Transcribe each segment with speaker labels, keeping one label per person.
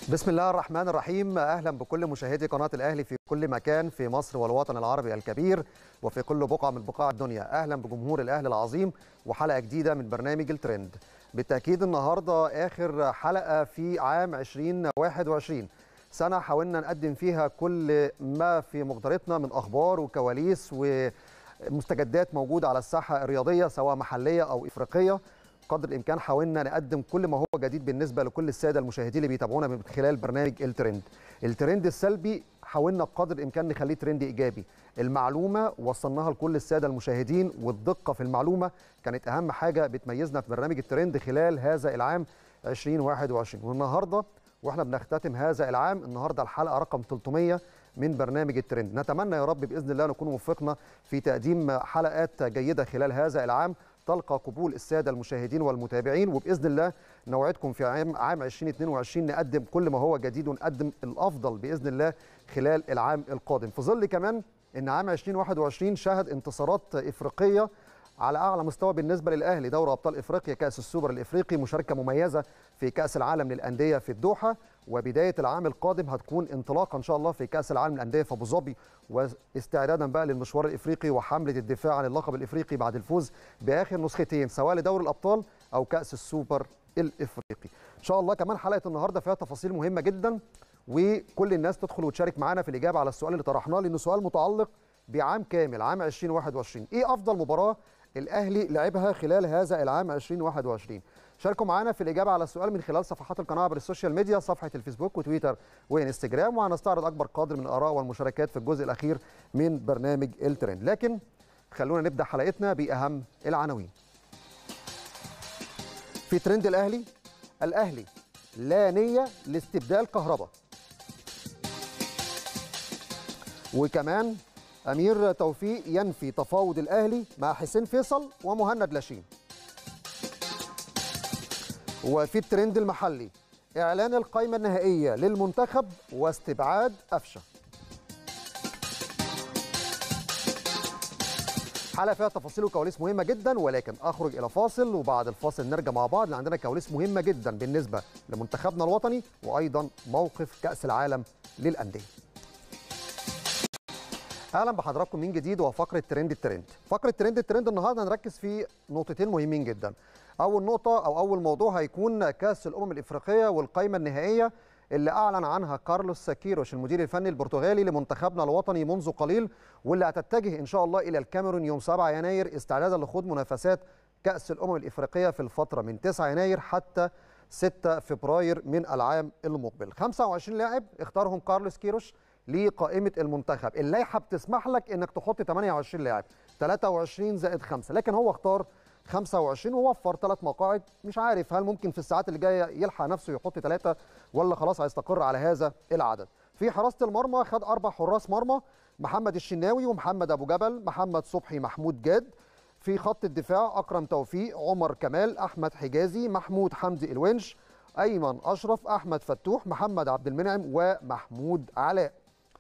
Speaker 1: بسم الله الرحمن الرحيم اهلا بكل مشاهدي قناه الاهلي في كل مكان في مصر والوطن العربي الكبير وفي كل بقعه من بقاع الدنيا اهلا بجمهور الاهلي العظيم وحلقه جديده من برنامج الترند بالتاكيد النهارده اخر حلقه في عام 2021 سنه حاولنا نقدم فيها كل ما في مقدرتنا من اخبار وكواليس ومستجدات موجوده على الساحه الرياضيه سواء محليه او افريقيه قدر الامكان حاولنا نقدم كل ما هو جديد بالنسبه لكل الساده المشاهدين اللي بيتابعونا من خلال برنامج الترند الترند السلبي حاولنا بقدر الامكان نخليه ترند ايجابي المعلومه وصلناها لكل الساده المشاهدين والدقه في المعلومه كانت اهم حاجه بتميزنا في برنامج الترند خلال هذا العام 2021 والنهارده واحنا بنختتم هذا العام النهارده الحلقه رقم 300 من برنامج الترند نتمنى يا رب باذن الله نكون وفقنا في تقديم حلقات جيده خلال هذا العام تلقى قبول الساده المشاهدين والمتابعين وباذن الله نوعدكم في عام عام 2022 نقدم كل ما هو جديد ونقدم الافضل باذن الله خلال العام القادم في ظل كمان ان عام 2021 شهد انتصارات افريقيه على اعلى مستوى بالنسبه للاهلي دوري ابطال افريقيا كاس السوبر الافريقي مشاركه مميزه في كاس العالم للانديه في الدوحه وبدايه العام القادم هتكون انطلاقه ان شاء الله في كاس العالم للانديه في ابو ظبي واستعدادا بقى للمشوار الافريقي وحمله الدفاع عن اللقب الافريقي بعد الفوز باخر نسختين سواء لدوري الابطال او كاس السوبر الافريقي ان شاء الله كمان حلقه النهارده فيها تفاصيل مهمه جدا وكل الناس تدخل وتشارك معانا في الاجابه على السؤال اللي طرحناه لانه سؤال متعلق بعام كامل عام 2021 ايه افضل مباراه الاهلي لعبها خلال هذا العام 2021 شاركوا معنا في الاجابه على السؤال من خلال صفحات القناه عبر السوشيال ميديا صفحه الفيسبوك وتويتر وانستجرام وهنستعرض اكبر قدر من الاراء والمشاركات في الجزء الاخير من برنامج الترند لكن خلونا نبدا حلقتنا باهم العناوين في ترند الاهلي الاهلي لا نيه لاستبدال كهرباء وكمان امير توفيق ينفي تفاوض الاهلي مع حسين فيصل ومهند لاشين وفي الترند المحلي اعلان القائمه النهائيه للمنتخب واستبعاد قفشه حلقه فيها تفاصيل وكواليس مهمه جدا ولكن اخرج الى فاصل وبعد الفاصل نرجع مع بعض لان عندنا كواليس مهمه جدا بالنسبه لمنتخبنا الوطني وايضا موقف كاس العالم للانديه اهلا بحضراتكم من جديد وفقره ترند الترند فقره ترند الترند النهارده هنركز في نقطتين مهمين جدا اول نقطه او اول موضوع هيكون كاس الامم الافريقيه والقائمه النهائيه اللي اعلن عنها كارلوس ساكيروش المدير الفني البرتغالي لمنتخبنا الوطني منذ قليل واللي هتتجه ان شاء الله الى الكاميرون يوم 7 يناير استعدادا لخوض منافسات كاس الامم الافريقيه في الفتره من 9 يناير حتى 6 فبراير من العام المقبل 25 لاعب اختارهم كارلوس كيروش لقائمه المنتخب اللائحه بتسمح لك انك تحط 28 لاعب 23 زائد 5 لكن هو اختار 25 ووفر ثلاث مقاعد مش عارف هل ممكن في الساعات اللي جايه يلحق نفسه يحط ثلاثه ولا خلاص هيستقر على هذا العدد في حراسه المرمى خد اربع حراس مرمى محمد الشناوي ومحمد ابو جبل محمد صبحي محمود جاد في خط الدفاع اكرم توفيق عمر كمال احمد حجازي محمود حمدي الونش ايمن اشرف احمد فتوح محمد عبد المنعم ومحمود علاء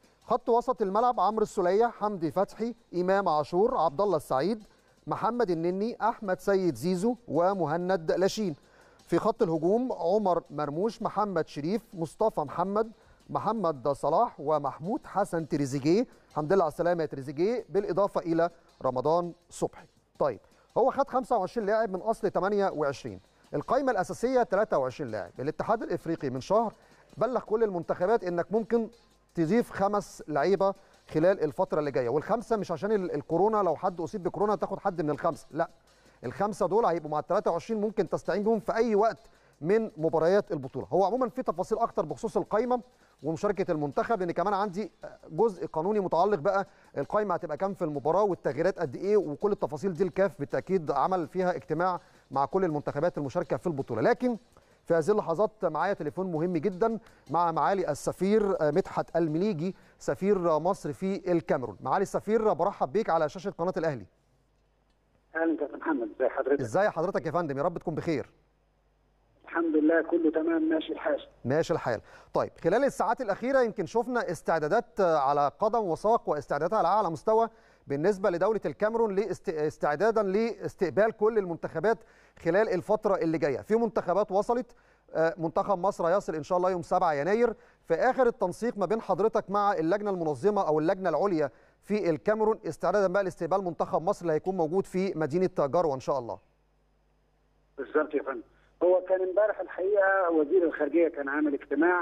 Speaker 1: خط وسط الملعب عمرو السوليه حمدي فتحي امام عاشور عبد الله السعيد محمد النني احمد سيد زيزو ومهند لاشين في خط الهجوم عمر مرموش محمد شريف مصطفى محمد محمد صلاح ومحمود حسن تريزيجيه الحمد لله على السلامه يا تريزيجيه بالاضافه الى رمضان صبحي طيب هو خد 25 لاعب من اصل 28 القائمه الاساسيه 23 لاعب الاتحاد الافريقي من شهر بلغ كل المنتخبات انك ممكن تضيف خمس لعيبه خلال الفتره اللي جايه والخمسه مش عشان الكورونا لو حد اصيب بكورونا تاخد حد من الخمسه لا الخمسه دول هيبقوا مع ال 23 ممكن تستعين بهم في اي وقت من مباريات البطوله هو عموما في تفاصيل اكتر بخصوص القائمه ومشاركه المنتخب لان كمان عندي جزء قانوني متعلق بقى القائمه هتبقى كام في المباراه والتغييرات قد ايه وكل التفاصيل دي الكاف بالتاكيد عمل فيها اجتماع مع كل المنتخبات المشاركه في البطوله لكن في هذه اللحظات معايا تليفون مهم جدا مع معالي السفير مدحت المليجي سفير مصر في الكاميرون معالي السفير برحب بيك على شاشه قناه الاهلي
Speaker 2: اهلا كابتن محمد ازي حضرتك
Speaker 1: ازاي حضرتك يا فندم يا رب تكون بخير
Speaker 2: الحمد لله كله تمام ماشي الحال
Speaker 1: ماشي الحال طيب خلال الساعات الاخيره يمكن شفنا استعدادات على قدم وساق واستعدادات على اعلى مستوى بالنسبه لدوله الكاميرون لاست- استعدادا لاستقبال كل المنتخبات خلال الفتره اللي جايه في منتخبات وصلت منتخب مصر هيصل ان شاء الله يوم 7 يناير في اخر التنسيق ما بين حضرتك مع اللجنه المنظمه او اللجنه العليا في الكاميرون استعدادا بقى لاستقبال منتخب مصر اللي هيكون موجود في مدينه جروه ان شاء الله
Speaker 2: بالظبط يا فندم هو كان امبارح الحقيقه وزير الخارجيه كان عامل اجتماع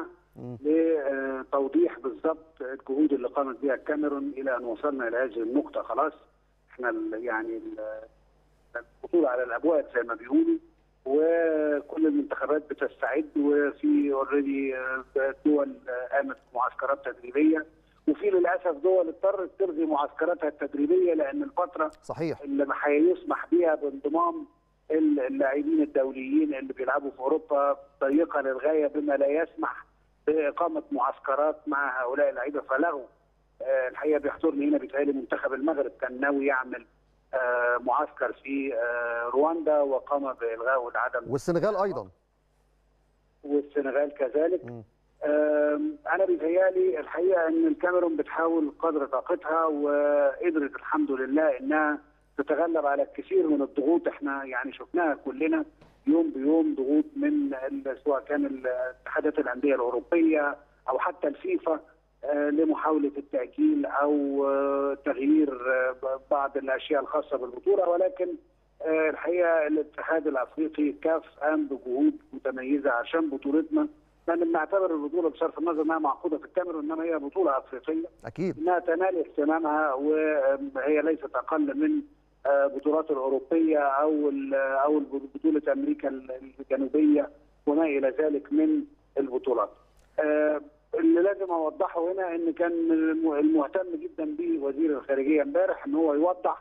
Speaker 2: لتوضيح بالظبط الجهود اللي قامت بها الكاميرون الى ان وصلنا الى هذه النقطه خلاص احنا يعني البطوله على الابواب زي ما بيقولوا وكل المنتخبات بتستعد وفي اوريدي دول قامت معسكرات تدريبيه وفي للاسف دول اضطرت تلغي معسكراتها التدريبيه لان الفتره
Speaker 1: صحيح
Speaker 2: اللي هيسمح بها بانضمام اللاعبين الدوليين اللي بيلعبوا في اوروبا ضيقه للغايه بما لا يسمح باقامه معسكرات مع هؤلاء اللعيبه فلغوا آه الحقيقه بيحضرني هنا بيتهيألي منتخب المغرب كان ناوي يعمل آه معسكر في آه رواندا وقام بالغاء العدم
Speaker 1: والسنغال ايضا
Speaker 2: والسنغال كذلك انا بيتهيألي الحقيقه ان الكاميرون بتحاول قدر طاقتها وقدرت الحمد لله انها تتغلب على الكثير من الضغوط احنا يعني شفناها كلنا يوم بيوم ضغوط من سواء كان اتحادات الانديه الاوروبيه او حتى الفيفا لمحاوله التاجيل او تغيير بعض الاشياء الخاصه بالبطوله ولكن الحقيقه الاتحاد الافريقي كاف قام بجهود متميزه عشان بطولتنا لان بنعتبر البطوله بصرف النظر انها معقوده في الكاميرون انما هي بطوله افريقيه
Speaker 1: اكيد
Speaker 2: انها تنال اهتمامها وهي ليست اقل من بطولات الاوروبيه او او بطوله امريكا الجنوبيه وما الى ذلك من البطولات. اللي لازم اوضحه هنا ان كان المهتم جدا به وزير الخارجيه امبارح ان هو يوضح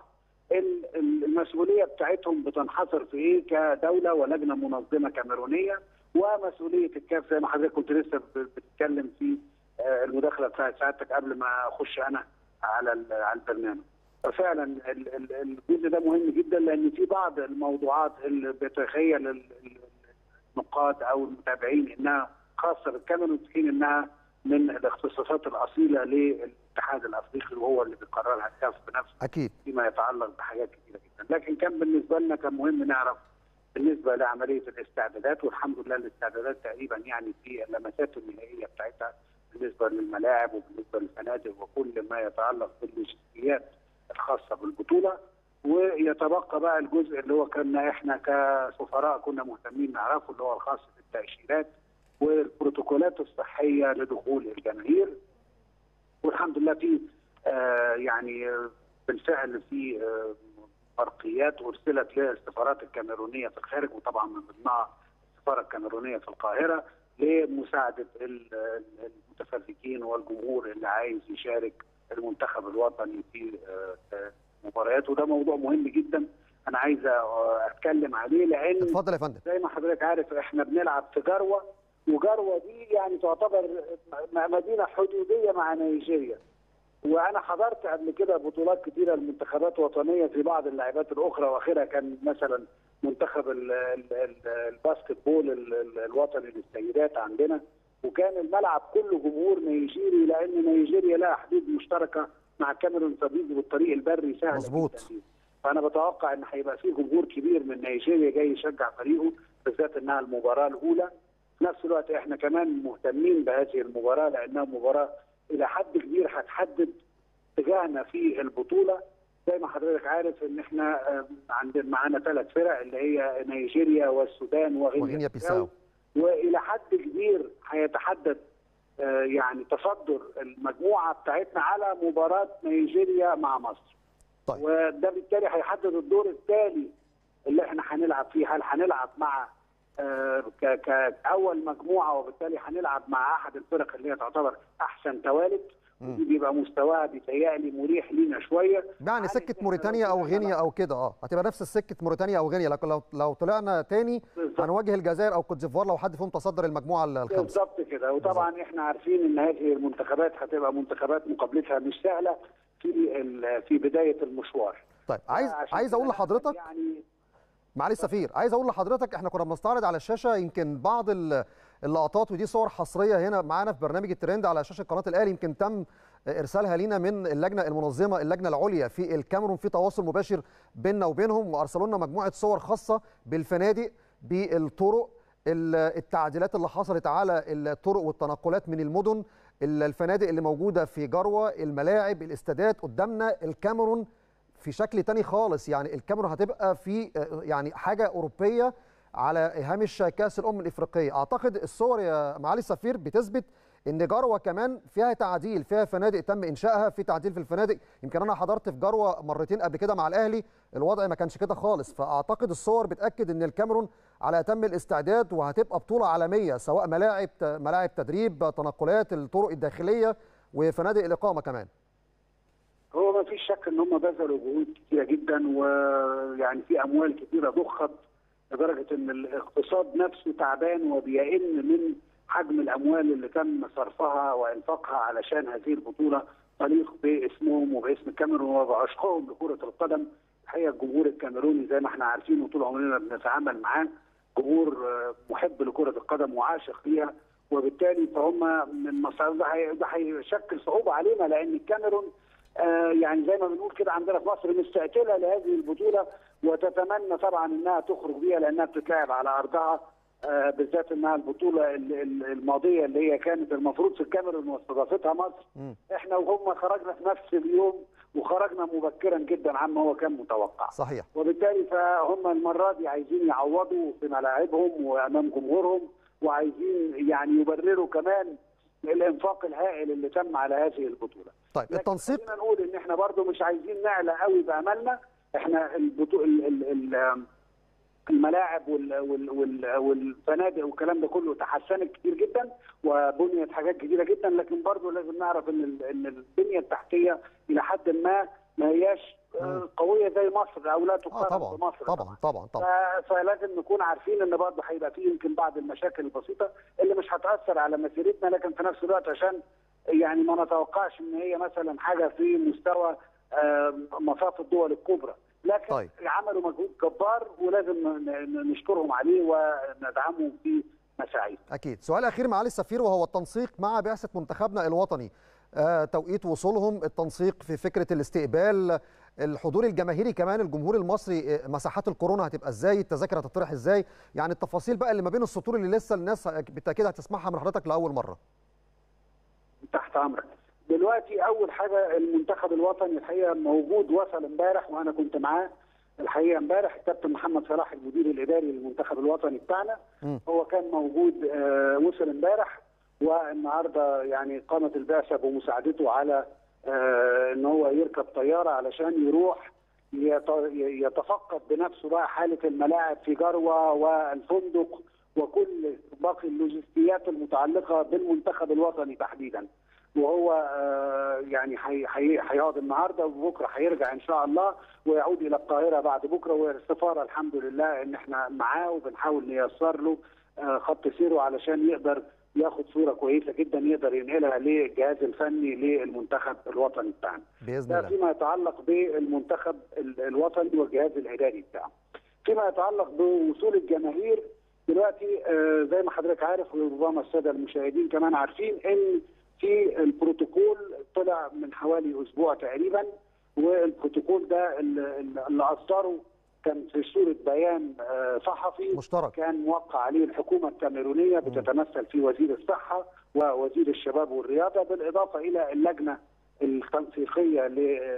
Speaker 2: المسؤوليه بتاعتهم بتنحصر في ايه كدوله ولجنه منظمه كاميرونيه ومسؤوليه الكاف زي ما حضرتك كنت لسه بتتكلم في المداخله بتاعت سعادتك قبل ما اخش انا على على البرنامج. ففعلا الجزء ده مهم جدا لان في بعض الموضوعات اللي بيتخيل النقاد او المتابعين انها خاصه بالكاميرون في حين انها من الاختصاصات الاصيله للاتحاد الافريقي وهو اللي بيقررها الكاف بنفسه
Speaker 1: اكيد
Speaker 2: فيما يتعلق بحاجات كثيره جدا لكن كان بالنسبه لنا كان مهم نعرف بالنسبه لعمليه الاستعدادات والحمد لله الاستعدادات تقريبا يعني في اللمسات النهائيه بتاعتها بالنسبه للملاعب وبالنسبه للفنادق وكل ما يتعلق باللوجستيات الخاصه بالبطوله ويتبقى بقى الجزء اللي هو كنا احنا كسفراء كنا مهتمين نعرفه اللي هو الخاص بالتاشيرات والبروتوكولات الصحيه لدخول الجماهير والحمد لله في آه يعني بالفعل في آه برقيات ارسلت للسفارات الكاميرونيه في الخارج وطبعا من ضمنها السفاره الكاميرونيه في القاهره لمساعده المتفرجين والجمهور اللي عايز يشارك المنتخب الوطني في مباريات وده موضوع مهم جدا انا عايز اتكلم عليه لان
Speaker 1: اتفضل يا فندم
Speaker 2: زي ما حضرتك عارف احنا بنلعب في جروه وجروه دي يعني تعتبر مدينه حدوديه مع نيجيريا وانا حضرت قبل كده بطولات كثيره لمنتخبات وطنيه في بعض اللاعبات الاخرى واخرها كان مثلا منتخب الباسكت بول الوطني للسيدات عندنا وكان الملعب كله جمهور نيجيري لان نيجيريا لها حدود مشتركه مع الكاميرون فبيجي بالطريق البري سهل
Speaker 1: مظبوط
Speaker 2: فانا بتوقع ان هيبقى في جمهور كبير من نيجيريا جاي يشجع فريقه بالذات انها المباراه الاولى في نفس الوقت احنا كمان مهتمين بهذه المباراه لانها مباراه الى حد كبير هتحدد اتجاهنا في البطوله زي ما حضرتك عارف ان احنا عندنا معانا ثلاث فرق اللي هي نيجيريا والسودان وغينيا
Speaker 1: بيساو
Speaker 2: والى حد كبير هيتحدد يعني تصدر المجموعه بتاعتنا على مباراه نيجيريا مع مصر.
Speaker 1: طيب.
Speaker 2: وده بالتالي هيحدد الدور التالي اللي احنا هنلعب فيه هل هنلعب مع كاول مجموعه وبالتالي هنلعب مع احد الفرق اللي هي تعتبر احسن توالد ودي بيبقى مستواها بيتهيألي مريح لينا شويه
Speaker 1: يعني سكه موريتانيا او غينيا او كده اه هتبقى نفس سكه موريتانيا او غينيا لكن لو لو طلعنا تاني هنواجه الجزائر او كوت ديفوار لو حد فيهم تصدر المجموعه الخامسه
Speaker 2: بالظبط كده وطبعا بالزبط. احنا عارفين ان هذه المنتخبات هتبقى منتخبات مقابلتها مش سهله في في بدايه المشوار
Speaker 1: طيب عايز عايز اقول لحضرتك يعني معالي السفير عايز اقول لحضرتك احنا كنا بنستعرض على الشاشه يمكن بعض اللقطات ودي صور حصريه هنا معانا في برنامج الترند على شاشه قناه الاهلي يمكن تم ارسالها لينا من اللجنه المنظمه اللجنه العليا في الكاميرون في تواصل مباشر بيننا وبينهم وارسلوا لنا مجموعه صور خاصه بالفنادق بالطرق التعديلات اللي حصلت على الطرق والتنقلات من المدن الفنادق اللي موجوده في جروه الملاعب الاستادات قدامنا الكاميرون في شكل تاني خالص يعني الكاميرون هتبقى في يعني حاجه اوروبيه على هامش كاس الامم الافريقيه اعتقد الصور يا معالي السفير بتثبت ان جروه كمان فيها تعديل فيها فنادق تم انشائها في تعديل في الفنادق يمكن انا حضرت في جروه مرتين قبل كده مع الاهلي الوضع ما كانش كده خالص فاعتقد الصور بتاكد ان الكاميرون على اتم الاستعداد وهتبقى بطوله عالميه سواء ملاعب ملاعب تدريب تنقلات الطرق الداخليه وفنادق الاقامه كمان
Speaker 2: هو ما فيش شك ان هم بذلوا جهود كثيره جدا ويعني في اموال كثيره ضخت لدرجه ان الاقتصاد نفسه تعبان وبيئن من حجم الاموال اللي تم صرفها وانفاقها علشان هذه البطوله تليق باسمهم وباسم الكاميرون وبعشقهم لكره القدم الحقيقه الجمهور الكاميروني زي ما احنا عارفين وطول عمرنا بنتعامل معاه جمهور محب لكره القدم وعاشق ليها وبالتالي فهم من مصر ده هيشكل صعوبه علينا لان الكاميرون آه يعني زي ما بنقول كده عندنا في مصر مستعجله لهذه البطوله وتتمنى طبعا انها تخرج بيها لانها بتتلعب على ارضها آه بالذات انها البطوله الماضيه اللي هي كانت المفروض في الكاميرون واستضافتها مصر م. احنا وهم خرجنا في نفس اليوم وخرجنا مبكرا جدا عما هو كان متوقع
Speaker 1: صحيح
Speaker 2: وبالتالي فهم المره دي عايزين يعوضوا في ملاعبهم وامام جمهورهم وعايزين يعني يبرروا كمان الانفاق الهائل اللي تم على هذه البطوله
Speaker 1: طيب التنسيق
Speaker 2: خلينا نقول ان احنا برضو مش عايزين نعلى قوي باملنا احنا البطو... ال... ال... ال... الملاعب وال... وال... وال... والفنادق والكلام ده كله تحسنت كتير جدا وبنيت حاجات كتيره جدا لكن برضو لازم نعرف ان ال... ان البنيه التحتيه الى حد ما ما هياش قويه زي مصر او لا تقارن
Speaker 1: آه طبعا
Speaker 2: بمصر
Speaker 1: طبعا طبعا طبعا
Speaker 2: فلازم نكون عارفين ان برضه هيبقى فيه يمكن بعض المشاكل البسيطه اللي مش هتاثر على مسيرتنا لكن في نفس الوقت عشان يعني ما نتوقعش ان هي مثلا حاجه في مستوى مصاف الدول الكبرى لكن
Speaker 1: طيب.
Speaker 2: عملوا مجهود جبار ولازم نشكرهم عليه وندعمهم في مساعيهم
Speaker 1: اكيد سؤال اخير معالي السفير وهو التنسيق مع بعثه منتخبنا الوطني آه، توقيت وصولهم التنسيق في فكره الاستقبال الحضور الجماهيري كمان الجمهور المصري مساحات الكورونا هتبقى ازاي التذاكر هتطرح ازاي يعني التفاصيل بقى اللي ما بين السطور اللي لسه الناس بالتاكيد هتسمعها من حضرتك لاول مره
Speaker 2: تحت امرك دلوقتي اول حاجه المنتخب الوطني الحقيقه موجود وصل امبارح وانا كنت معاه الحقيقه امبارح الكابتن محمد صلاح المدير الاداري للمنتخب الوطني بتاعنا
Speaker 1: م.
Speaker 2: هو كان موجود آه وصل امبارح والنهارده يعني قامت البعثه بمساعدته على آه ان هو يركب طياره علشان يروح يتفقد بنفسه بقى حاله الملاعب في جروه والفندق وكل باقي اللوجستيات المتعلقه بالمنتخب الوطني تحديدا وهو آه يعني هيقعد النهارده وبكره هيرجع ان شاء الله ويعود الى القاهره بعد بكره والسفاره الحمد لله ان احنا معاه وبنحاول نيسر له آه خط سيره علشان يقدر ياخد صوره كويسه جدا يقدر ينقلها للجهاز الفني للمنتخب الوطني بتاعنا.
Speaker 1: باذن
Speaker 2: ده
Speaker 1: الله.
Speaker 2: فيما يتعلق بالمنتخب الوطني والجهاز الاداري بتاعه. فيما يتعلق بوصول الجماهير دلوقتي آه زي ما حضرتك عارف وربما الساده المشاهدين كمان عارفين ان في البروتوكول طلع من حوالي اسبوع تقريبا والبروتوكول ده اللي اصدره كان في صوره بيان صحفي
Speaker 1: مشترك
Speaker 2: كان موقع عليه الحكومه الكاميرونيه بتتمثل في وزير الصحه ووزير الشباب والرياضه بالاضافه الى اللجنه التنسيقيه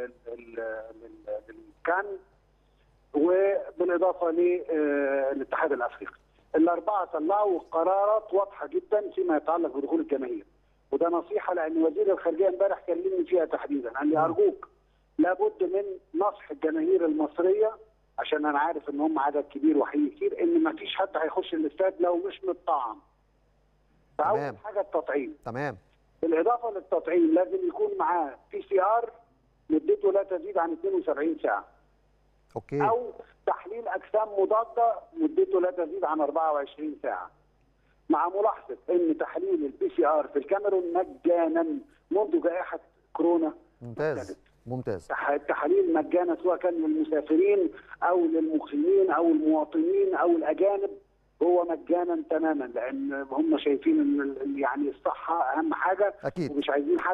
Speaker 2: للكان وبالاضافه للاتحاد الافريقي. الاربعه طلعوا قرارات واضحه جدا فيما يتعلق بدخول الجماهير. وده نصيحه لان وزير الخارجيه امبارح كلمني فيها تحديدا قال لي ارجوك لابد من نصح الجماهير المصريه عشان انا عارف ان هم عدد كبير وحقيقي كتير ان ما فيش حد هيخش الاستاد لو مش متطعم. فاول حاجه التطعيم.
Speaker 1: تمام.
Speaker 2: بالاضافه للتطعيم لازم يكون معاه بي سي ار مدته لا تزيد عن 72 ساعه.
Speaker 1: اوكي.
Speaker 2: او تحليل اجسام مضاده مدته لا تزيد عن 24 ساعه. مع ملاحظه ان تحليل البي سي ار في الكاميرون مجانا منذ جائحه كورونا
Speaker 1: ممتاز ممتاز
Speaker 2: التحاليل مجانا سواء كان للمسافرين او للمقيمين او المواطنين او الاجانب هو مجانا تماما لان هم شايفين ان يعني الصحه اهم حاجه
Speaker 1: اكيد
Speaker 2: ومش عايزين حد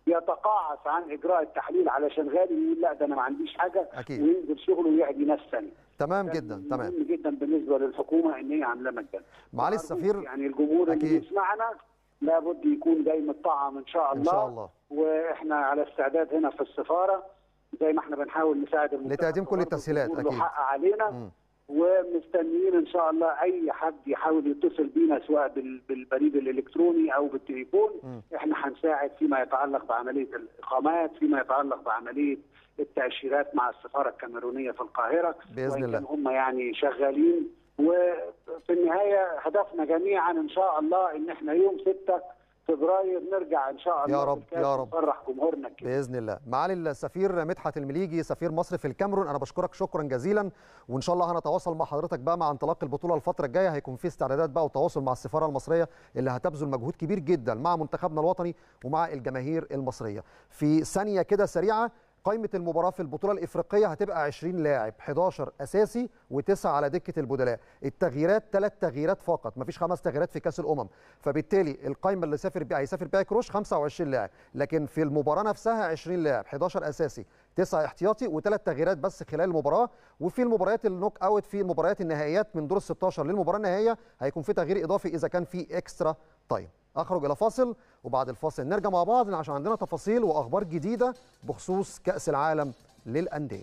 Speaker 2: يتقاعس عن اجراء التحليل علشان غالي يقول لا ده انا ما عنديش حاجه
Speaker 1: أكيد.
Speaker 2: وينزل شغله ويعدي ناس ثانيه
Speaker 1: تمام جدا تمام
Speaker 2: مهم جدا بالنسبه للحكومه ان هي عامله مجانا
Speaker 1: معالي
Speaker 2: وأرجو
Speaker 1: السفير
Speaker 2: يعني الجمهور اللي
Speaker 1: أكيد.
Speaker 2: بيسمعنا لابد يكون جاي متطعم ان شاء الله
Speaker 1: إن شاء الله.
Speaker 2: واحنا على استعداد هنا في السفاره زي ما احنا بنحاول نساعد المجتمع
Speaker 1: لتقديم كل
Speaker 2: برضه
Speaker 1: التسهيلات،
Speaker 2: الجمهور له
Speaker 1: أكيد.
Speaker 2: حق علينا
Speaker 1: مم.
Speaker 2: ومستنيين ان شاء الله اي حد يحاول يتصل بينا سواء بال- بالبريد الالكتروني او بالتليفون
Speaker 1: مم.
Speaker 2: احنا هنساعد فيما يتعلق بعمليه الاقامات فيما يتعلق بعمليه التاشيرات مع السفاره الكاميرونيه في القاهره
Speaker 1: بإذن
Speaker 2: وإن
Speaker 1: الله.
Speaker 2: كان هم يعني شغالين وفي النهايه هدفنا جميعا ان شاء الله ان احنا يوم 6 فبراير نرجع ان شاء الله
Speaker 1: يا رب،
Speaker 2: بالكاس
Speaker 1: يا رب.
Speaker 2: نفرح جمهورنا كده
Speaker 1: باذن الله معالي السفير مدحت المليجي سفير مصر في الكاميرون انا بشكرك شكرا جزيلا وان شاء الله هنتواصل مع حضرتك بقى مع انطلاق البطوله الفتره الجايه هيكون في استعدادات بقى وتواصل مع السفاره المصريه اللي هتبذل مجهود كبير جدا مع منتخبنا الوطني ومع الجماهير المصريه في ثانيه كده سريعه قائمة المباراة في البطولة الإفريقية هتبقى 20 لاعب 11 أساسي و9 على دكة البدلاء التغييرات ثلاث تغييرات فقط مفيش خمس تغييرات في كأس الأمم فبالتالي القائمة اللي سافر بيها هيسافر بيها كروش 25 لاعب لكن في المباراة نفسها 20 لاعب 11 أساسي 9 احتياطي وثلاث تغييرات بس خلال المباراة وفي المباريات النوك أوت في المباريات النهائيات من دور ال 16 للمباراة النهائية هيكون في تغيير إضافي إذا كان في إكسترا تايم اخرج الى فاصل وبعد الفاصل نرجع مع بعض عشان عندنا تفاصيل واخبار جديده بخصوص كاس العالم للانديه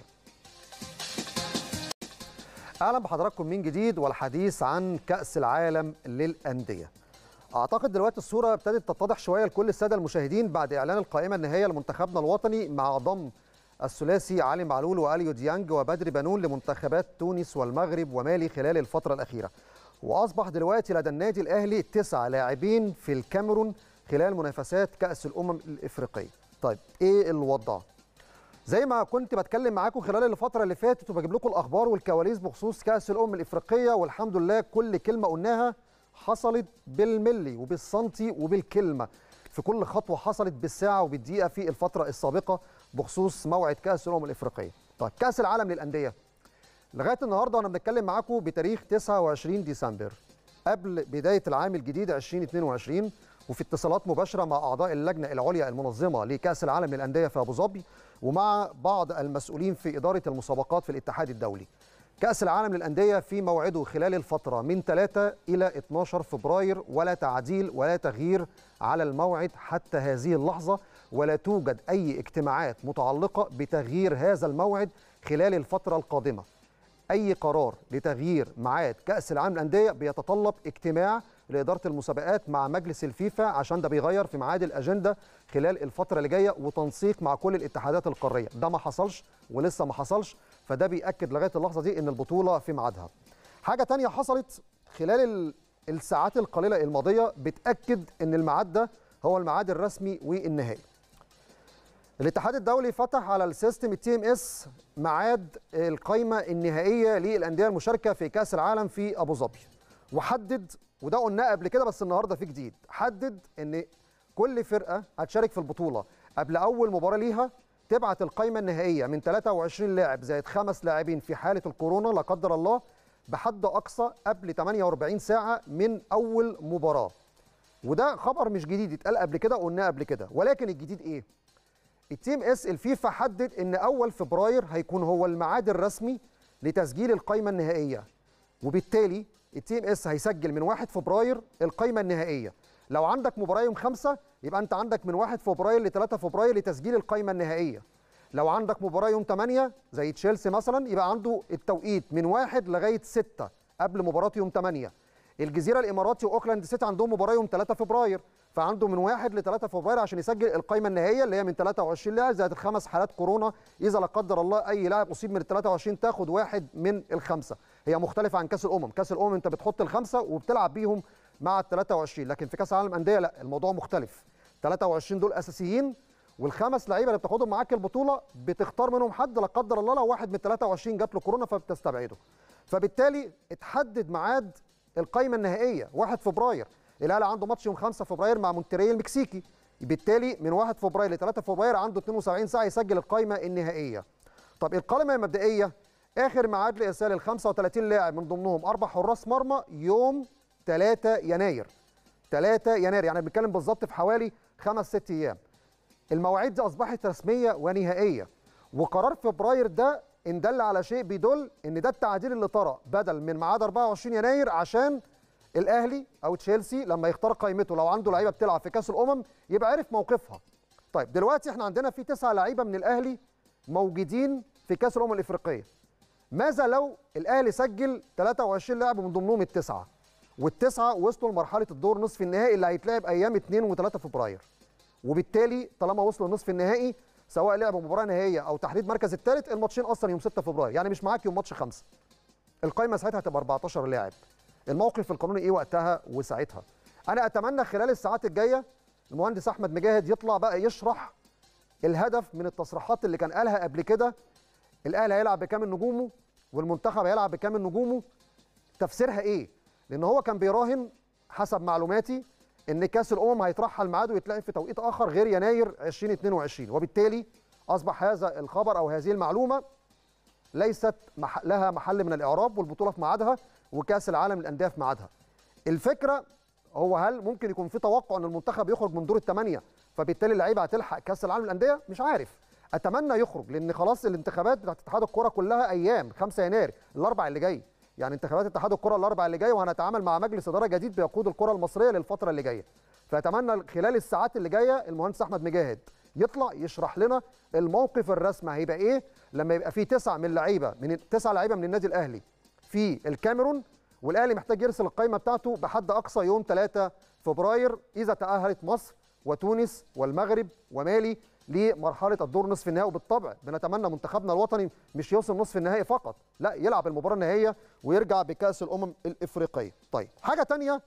Speaker 1: اهلا بحضراتكم من جديد والحديث عن كاس العالم للانديه اعتقد دلوقتي الصوره ابتدت تتضح شويه لكل الساده المشاهدين بعد اعلان القائمه النهائيه لمنتخبنا الوطني مع ضم الثلاثي علي معلول واليو ديانج وبدر بنون لمنتخبات تونس والمغرب ومالي خلال الفتره الاخيره واصبح دلوقتي لدى النادي الاهلي تسعة لاعبين في الكاميرون خلال منافسات كاس الامم الافريقيه طيب ايه الوضع زي ما كنت بتكلم معاكم خلال الفتره اللي فاتت وبجيب لكم الاخبار والكواليس بخصوص كاس الامم الافريقيه والحمد لله كل كلمه قلناها حصلت بالملي وبالسنتي وبالكلمه في كل خطوه حصلت بالساعه وبالدقيقه في الفتره السابقه بخصوص موعد كاس الامم الافريقيه طيب كاس العالم للانديه لغايه النهارده وانا بنتكلم معاكم بتاريخ 29 ديسمبر قبل بدايه العام الجديد 2022 وفي اتصالات مباشره مع اعضاء اللجنه العليا المنظمه لكاس العالم للانديه في ابو ظبي ومع بعض المسؤولين في اداره المسابقات في الاتحاد الدولي. كاس العالم للانديه في موعده خلال الفتره من 3 الى 12 فبراير ولا تعديل ولا تغيير على الموعد حتى هذه اللحظه ولا توجد اي اجتماعات متعلقه بتغيير هذا الموعد خلال الفتره القادمه. اي قرار لتغيير ميعاد كاس العالم للانديه بيتطلب اجتماع لاداره المسابقات مع مجلس الفيفا عشان ده بيغير في ميعاد الاجنده خلال الفتره اللي جايه وتنسيق مع كل الاتحادات القاريه ده ما حصلش ولسه ما حصلش فده بياكد لغايه اللحظه دي ان البطوله في ميعادها حاجه تانية حصلت خلال ال- الساعات القليله الماضيه بتاكد ان الميعاد ده هو الميعاد الرسمي والنهائي الاتحاد الدولي فتح على السيستم التي ام اس ميعاد القائمه النهائيه للانديه المشاركه في كاس العالم في ابو ظبي وحدد وده قلناه قبل كده بس النهارده في جديد حدد ان كل فرقه هتشارك في البطوله قبل اول مباراه ليها تبعت القائمه النهائيه من 23 لاعب زائد خمس لاعبين في حاله الكورونا لا قدر الله بحد اقصى قبل 48 ساعه من اول مباراه وده خبر مش جديد اتقال قبل كده قلناه قبل كده ولكن الجديد ايه التيم اس الفيفا حدد ان اول فبراير هيكون هو الميعاد الرسمي لتسجيل القائمه النهائيه وبالتالي التيم اس هيسجل من 1 فبراير القائمه النهائيه لو عندك مباراه يوم 5 يبقى انت عندك من 1 فبراير ل 3 فبراير لتسجيل القائمه النهائيه لو عندك مباراه يوم 8 زي تشيلسي مثلا يبقى عنده التوقيت من 1 لغايه 6 قبل مباراه يوم 8 الجزيره الاماراتي واوكلاند سيتي عندهم مباراه يوم 3 فبراير فعنده من 1 ل 3 فبراير عشان يسجل القائمه النهائيه اللي هي من 23 لاعب زائد الخمس حالات كورونا اذا لا قدر الله اي لاعب اصيب من ال 23 تاخد واحد من الخمسه هي مختلفه عن كاس الامم كاس الامم انت بتحط الخمسه وبتلعب بيهم مع ال 23 لكن في كاس العالم الانديه لا الموضوع مختلف 23 دول اساسيين والخمس لعيبه اللي بتاخدهم معاك البطوله بتختار منهم حد لا قدر الله لو واحد من ال 23 جات له كورونا فبتستبعده فبالتالي اتحدد ميعاد القائمه النهائيه 1 فبراير الاهلي عنده ماتش يوم 5 فبراير مع مونتري المكسيكي بالتالي من 1 فبراير ل 3 فبراير عنده 72 ساعه يسجل القائمه النهائيه طب القائمه المبدئيه اخر ميعاد لارسال ال 35 لاعب من ضمنهم اربع حراس مرمى يوم 3 يناير 3 يناير يعني بنتكلم بالظبط في حوالي خمس ست ايام المواعيد دي اصبحت رسميه ونهائيه وقرار فبراير ده ان دل على شيء بيدل ان ده التعديل اللي طرأ بدل من ميعاد 24 يناير عشان الاهلي او تشيلسي لما يختار قائمته لو عنده لعيبه بتلعب في كاس الامم يبقى عارف موقفها طيب دلوقتي احنا عندنا في تسعة لعيبه من الاهلي موجودين في كاس الامم الافريقيه ماذا لو الاهلي سجل 23 لاعب من ضمنهم التسعه والتسعه وصلوا لمرحله الدور نصف النهائي اللي هيتلعب ايام 2 و3 فبراير وبالتالي طالما وصلوا نصف النهائي سواء لعبوا مباراه نهائيه او تحديد المركز الثالث الماتشين اصلا يوم 6 فبراير يعني مش معاك يوم ماتش خمسه القائمه ساعتها هتبقى 14 لاعب الموقف القانوني ايه وقتها وساعتها انا اتمنى خلال الساعات الجايه المهندس احمد مجاهد يطلع بقى يشرح الهدف من التصريحات اللي كان قالها قبل كده الاهلي هيلعب بكامل نجومه والمنتخب هيلعب بكامل نجومه تفسيرها ايه لان هو كان بيراهن حسب معلوماتي ان كاس الامم هيترحل ميعاده ويتلعب في توقيت اخر غير يناير 2022 وبالتالي اصبح هذا الخبر او هذه المعلومه ليست مح لها محل من الاعراب والبطوله في ميعادها وكاس العالم للانديه في ميعادها الفكره هو هل ممكن يكون في توقع ان المنتخب يخرج من دور الثمانيه فبالتالي اللعيبه هتلحق كاس العالم للانديه مش عارف اتمنى يخرج لان خلاص الانتخابات بتاعت اتحاد الكره كلها ايام 5 يناير الاربع اللي جاي يعني انتخابات اتحاد الكره الاربع اللي جاي وهنتعامل مع مجلس اداره جديد بيقود الكره المصريه للفتره اللي جايه فاتمنى خلال الساعات اللي جايه المهندس احمد مجاهد يطلع يشرح لنا الموقف الرسمي هيبقى ايه لما يبقى في تسعه من لعيبه من تسعه لعيبه من النادي الاهلي في الكاميرون والاهلي محتاج يرسل القائمه بتاعته بحد اقصى يوم 3 فبراير اذا تاهلت مصر وتونس والمغرب ومالي لمرحله الدور نصف النهائي وبالطبع بنتمنى منتخبنا الوطني مش يوصل نصف النهائي فقط لا يلعب المباراه النهائيه ويرجع بكاس الامم الافريقيه طيب حاجه تانية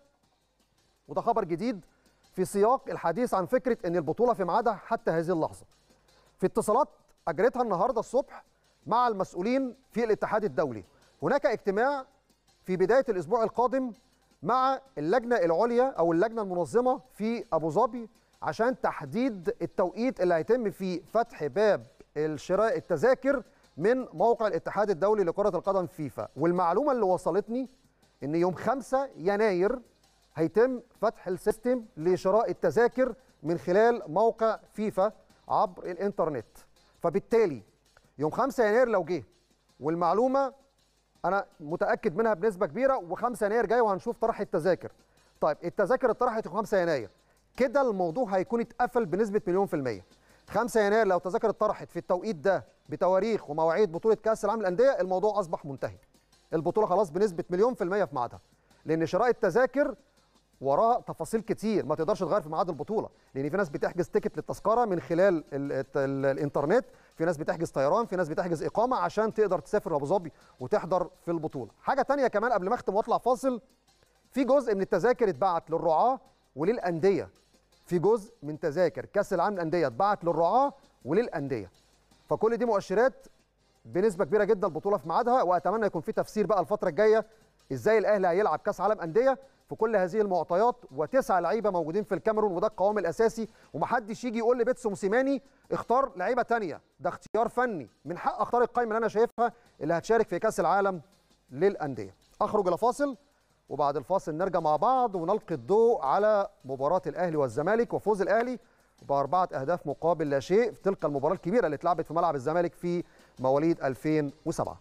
Speaker 1: وده خبر جديد في سياق الحديث عن فكره ان البطوله في ميعادها حتى هذه اللحظه في اتصالات اجريتها النهارده الصبح مع المسؤولين في الاتحاد الدولي هناك اجتماع في بدايه الاسبوع القادم مع اللجنه العليا او اللجنه المنظمه في ابو ظبي عشان تحديد التوقيت اللي هيتم فيه فتح باب الشراء التذاكر من موقع الاتحاد الدولي لكره القدم فيفا والمعلومه اللي وصلتني ان يوم 5 يناير هيتم فتح السيستم لشراء التذاكر من خلال موقع فيفا عبر الانترنت فبالتالي يوم 5 يناير لو جه والمعلومه انا متاكد منها بنسبه كبيره و5 يناير جاي وهنشوف طرح التذاكر طيب التذاكر اتطرحت يوم 5 يناير كده الموضوع هيكون اتقفل بنسبه مليون في الميه 5 يناير لو تذاكر اتطرحت في التوقيت ده بتواريخ ومواعيد بطوله كاس العالم للانديه الموضوع اصبح منتهي البطوله خلاص بنسبه مليون في الميه في ميعادها لان شراء التذاكر وراه تفاصيل كتير ما تقدرش تغير في ميعاد البطوله لان في ناس بتحجز تيكت للتذكره من خلال ال ال ال الانترنت في ناس بتحجز طيران في ناس بتحجز اقامه عشان تقدر تسافر ابو ظبي وتحضر في البطوله حاجه تانية كمان قبل ما اختم واطلع فاصل في جزء من التذاكر اتبعت للرعاه وللانديه في جزء من تذاكر كاس العالم للانديه اتبعت للرعاه وللانديه فكل دي مؤشرات بنسبه كبيره جدا البطوله في ميعادها واتمنى يكون في تفسير بقى الفتره الجايه ازاي الاهلي هيلعب كاس عالم انديه في كل هذه المعطيات وتسعه لعيبه موجودين في الكاميرون وده القوام الاساسي ومحدش يجي يقول لبيتسو موسيماني اختار لعيبه تانية ده اختيار فني من حق اختار القائمه اللي انا شايفها اللي هتشارك في كاس العالم للانديه اخرج الى فاصل وبعد الفاصل نرجع مع بعض ونلقي الضوء على مباراه الاهلي والزمالك وفوز الاهلي باربعه اهداف مقابل لا شيء في تلك المباراه الكبيره اللي اتلعبت في ملعب الزمالك في مواليد 2007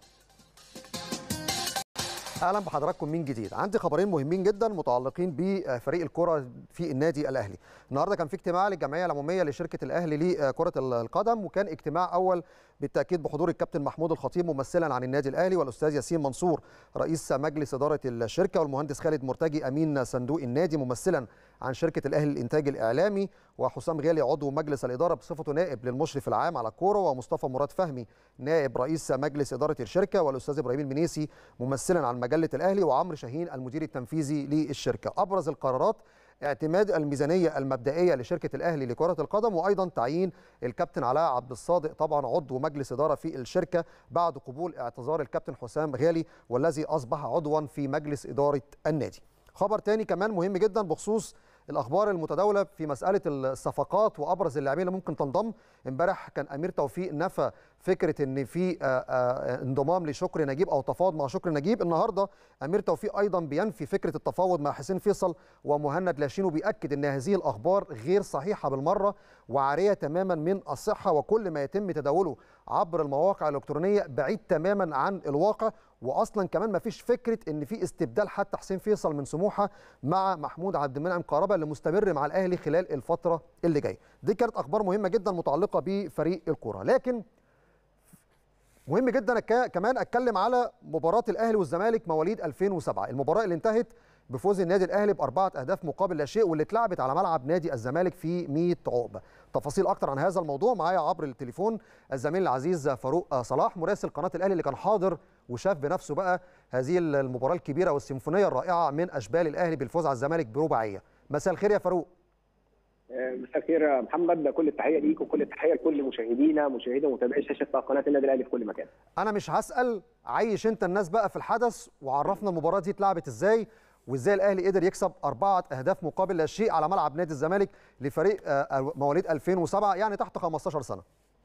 Speaker 1: اهلا بحضراتكم من جديد عندي خبرين مهمين جدا متعلقين بفريق الكره في النادي الاهلي النهارده كان في اجتماع للجمعيه العموميه لشركه الاهلي لكره القدم وكان اجتماع اول بالتاكيد بحضور الكابتن محمود الخطيب ممثلا عن النادي الاهلي والاستاذ ياسين منصور رئيس مجلس اداره الشركه والمهندس خالد مرتجي امين صندوق النادي ممثلا عن شركه الاهلي للانتاج الاعلامي وحسام غالي عضو مجلس الاداره بصفته نائب للمشرف العام على الكوره ومصطفى مراد فهمي نائب رئيس مجلس اداره الشركه والاستاذ ابراهيم المنيسي ممثلا عن مجله الاهلي وعمرو شاهين المدير التنفيذي للشركه ابرز القرارات اعتماد الميزانيه المبدئيه لشركه الاهلي لكره القدم وايضا تعيين الكابتن علاء عبد الصادق طبعا عضو مجلس اداره في الشركه بعد قبول اعتذار الكابتن حسام غالي والذي اصبح عضوا في مجلس اداره النادي. خبر تاني كمان مهم جدا بخصوص الاخبار المتداوله في مساله الصفقات وابرز اللاعبين اللي ممكن تنضم امبارح كان امير توفيق نفى فكره ان في آه، آه، انضمام لشكر نجيب او تفاوض مع شكر نجيب النهارده امير توفيق ايضا بينفي فكره التفاوض مع حسين فيصل ومهند لاشين وبياكد ان هذه الاخبار غير صحيحه بالمره وعاريه تماما من الصحه وكل ما يتم تداوله عبر المواقع الالكترونيه بعيد تماما عن الواقع واصلا كمان ما فيش فكره ان في استبدال حتى حسين فيصل من سموحه مع محمود عبد المنعم كهربا اللي مستمر مع الاهلي خلال الفتره اللي جايه دي كانت اخبار مهمه جدا متعلقه بفريق الكره لكن مهم جدا أك- كمان اتكلم على مباراه الاهلي والزمالك مواليد 2007 المباراه اللي انتهت بفوز النادي الاهلي باربعه اهداف مقابل لا شيء واللي اتلعبت على ملعب نادي الزمالك في 100 عقبه تفاصيل اكتر عن هذا الموضوع معايا عبر التليفون الزميل العزيز فاروق صلاح مراسل قناه الاهلي اللي كان حاضر وشاف بنفسه بقى هذه المباراه الكبيره والسيمفونيه الرائعه من اشبال الاهلي بالفوز على الزمالك برباعيه مساء الخير يا فاروق
Speaker 3: مساء الخير يا محمد كل التحيه ليك وكل التحيه لكل مشاهدينا مشاهدي ومتابعي شاشه قناه النادي الاهلي في كل مكان.
Speaker 1: انا مش هسال عيش انت الناس بقى في الحدث وعرفنا المباراه دي اتلعبت ازاي وازاي الاهلي قدر يكسب اربعه اهداف مقابل لا شيء على ملعب نادي الزمالك لفريق آه، مواليد 2007 يعني تحت 15 سنه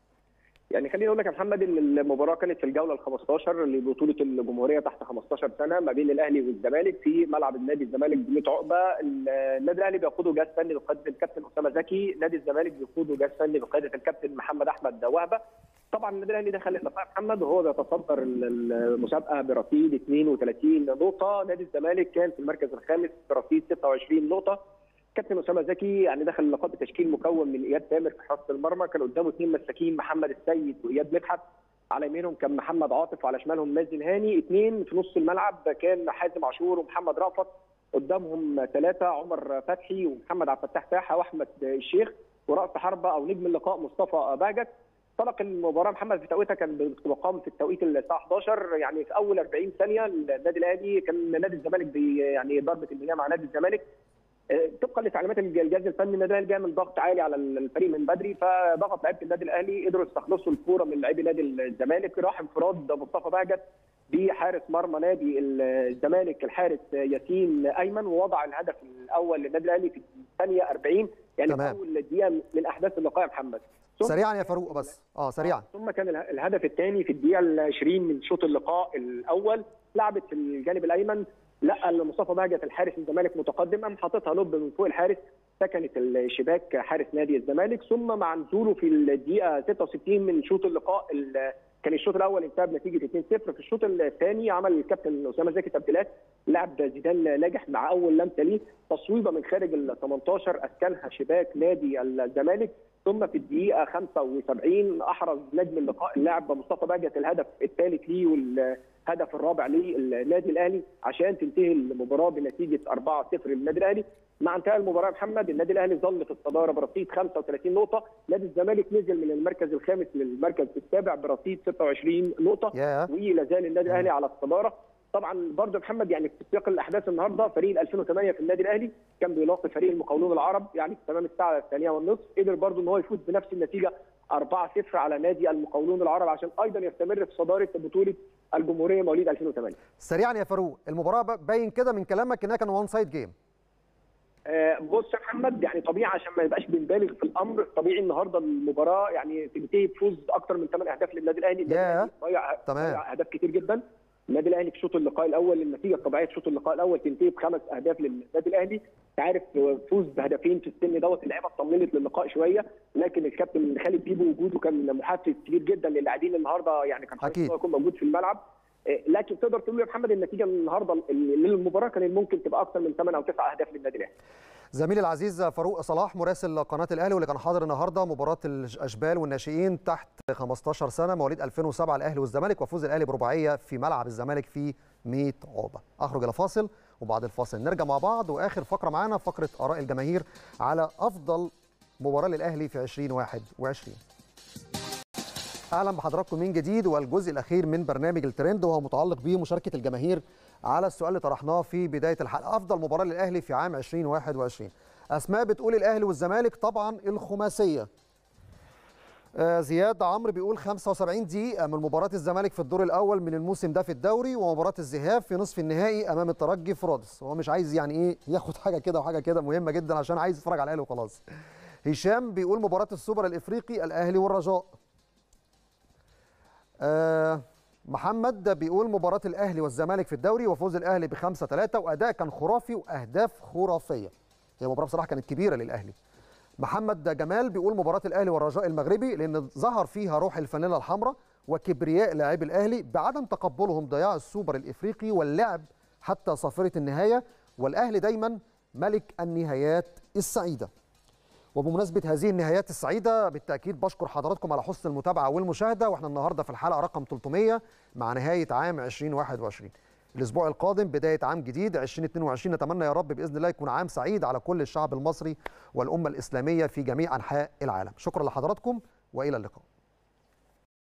Speaker 3: يعني خليني اقول لك يا محمد ان المباراه كانت في الجوله ال 15 لبطوله الجمهوريه تحت 15 سنه ما بين الاهلي والزمالك في ملعب النادي الزمالك ب 100 عقبه النادي الاهلي بيقوده جهاز فني بقياده الكابتن اسامه زكي نادي الزمالك بيقوده جهاز فني بقياده الكابتن محمد احمد وهبه طبعا النادي الاهلي دخل اللقاء محمد وهو بيتصدر المسابقه برصيد 32 نقطه نادي الزمالك كان في المركز الخامس برصيد 26 نقطه كابتن اسامه زكي يعني دخل اللقاء بتشكيل مكون من اياد تامر في حراسه المرمى كان قدامه اثنين مساكين محمد السيد واياد مدحت على يمينهم كان محمد عاطف وعلى شمالهم مازن هاني اثنين في نص الملعب كان حازم عاشور ومحمد رأفت قدامهم ثلاثه عمر فتحي ومحمد عبد الفتاح تاحه واحمد الشيخ وراس حربه او نجم اللقاء مصطفى باجت طلق المباراه محمد في توقيتها كان بمقام في التوقيت الساعه 11 يعني في اول 40 ثانيه النادي الاهلي كان نادي الزمالك بي يعني ضربه البناء مع نادي الزمالك طبقا لتعليمات الجهاز الفني النادي الاهلي بيعمل ضغط عالي على الفريق من بدري فضغط لعيبه النادي الاهلي قدروا يستخلصوا الكوره من لاعبي نادي الزمالك راح انفراد مصطفى بهجت بحارس مرمى نادي الزمالك الحارس ياسين ايمن ووضع الهدف الاول للنادي الاهلي في الثانيه 40 يعني
Speaker 1: تمام.
Speaker 3: في اول دقيقه من احداث اللقاء يا محمد ثم-
Speaker 1: سريعا يا فاروق بس اه سريعا
Speaker 3: ثم كان اله- الهدف الثاني في الدقيقه ال 20 من شوط اللقاء الاول لعبت في الجانب الايمن لقى مصطفى بهجت الحارس الزمالك متقدم قام حاططها لوب من فوق الحارس سكنت الشباك حارس نادي الزمالك ثم مع نزوله في الدقيقه 66 من شوط اللقاء ال- كان الشوط الاول انتهى بنتيجه 2-0 في الشوط الثاني عمل الكابتن اسامه زكي تبديلات لعب زيدان ناجح مع اول لمسه ليه تصويبه من خارج ال 18 اسكنها شباك نادي الزمالك ثم في الدقيقه 75 احرز نجم اللقاء اللاعب مصطفى بهجت الهدف الثالث ليه والهدف الرابع للنادي الاهلي عشان تنتهي المباراه بنتيجه 4-0 للنادي الاهلي مع انتهاء المباراه يا محمد النادي الاهلي ظل في الصداره برصيد 35 نقطه نادي الزمالك نزل من المركز الخامس للمركز السابع برصيد 26 نقطه
Speaker 1: يا
Speaker 3: ولا زال النادي الاهلي على الصداره طبعا برضه محمد يعني في سياق الاحداث النهارده فريق 2008 في النادي الاهلي كان بيلاقي فريق المقاولون العرب يعني في تمام الساعه الثانيه والنصف قدر برضه ان هو يفوز بنفس النتيجه 4-0 على نادي المقاولون العرب عشان ايضا يستمر في صداره بطوله الجمهوريه مواليد 2008
Speaker 1: سريعا يا فاروق المباراه ب- باين كده من كلامك انها كان وان سايد جيم
Speaker 3: آه، بص يا محمد يعني طبيعي عشان ما يبقاش بنبالغ في الامر طبيعي النهارده المباراه يعني تنتهي بفوز اكتر من 8 اهداف للنادي الاهلي النادي
Speaker 1: ياه.
Speaker 3: الأهلي ضيع
Speaker 1: تمام.
Speaker 3: ضيع اهداف كتير جدا النادي الاهلي في شوط اللقاء الاول النتيجه الطبيعيه في شوط اللقاء الاول تنتهي بخمس اهداف للنادي الاهلي انت عارف فوز بهدفين في السن دوت اللعيبه اطمنت للقاء شويه لكن الكابتن خالد بيبو وجوده كان محفز كبير جدا للاعبين النهارده يعني كان حريص
Speaker 1: أكيد.
Speaker 3: إن هو يكون موجود في الملعب آه، لكن تقدر تقول يا محمد النتيجه النهارده للمباراه كان ممكن تبقى اكثر من 8 او 9 اهداف للنادي الاهلي
Speaker 1: زميلي العزيز فاروق صلاح مراسل قناه الاهلي واللي كان حاضر النهارده مباراه الاشبال والناشئين تحت 15 سنه مواليد 2007 الاهلي والزمالك وفوز الاهلي برباعيه في ملعب الزمالك في 100 عقبه اخرج الى فاصل وبعد الفاصل نرجع مع بعض واخر فقره معانا فقره اراء الجماهير على افضل مباراه للاهلي في 2021 اهلا بحضراتكم من جديد والجزء الاخير من برنامج الترند وهو متعلق بمشاركه الجماهير على السؤال اللي طرحناه في بدايه الحلقه افضل مباراه للاهلي في عام 2021 اسماء بتقول الاهلي والزمالك طبعا الخماسيه آه، زياد عمرو بيقول 75 دقيقة من مباراة الزمالك في الدور الأول من الموسم ده في الدوري ومباراة الذهاب في نصف النهائي أمام الترجي في رادس هو مش عايز يعني إيه ياخد حاجة كده وحاجة كده مهمة جدا عشان عايز يتفرج على الأهلي وخلاص هشام بيقول مباراة السوبر الإفريقي الأهلي والرجاء آه محمد بيقول مباراة الأهلي والزمالك في الدوري وفوز الأهلي بخمسة ثلاثة وأداء كان خرافي وأهداف خرافية هي مباراة بصراحة كانت كبيرة للأهلي محمد جمال بيقول مباراة الأهلي والرجاء المغربي لأن ظهر فيها روح الفانيلا الحمراء وكبرياء لاعبي الأهلي بعدم تقبلهم ضياع السوبر الإفريقي واللعب حتى صافرة النهاية والأهلي دايما ملك النهايات السعيدة وبمناسبة هذه النهايات السعيدة بالتأكيد بشكر حضراتكم على حسن المتابعة والمشاهدة واحنا النهاردة في الحلقة رقم 300 مع نهاية عام 2021 الأسبوع القادم بداية عام جديد 2022 نتمنى يا رب بإذن الله يكون عام سعيد على كل الشعب المصري والأمة الإسلامية في جميع أنحاء العالم شكرا لحضراتكم وإلى اللقاء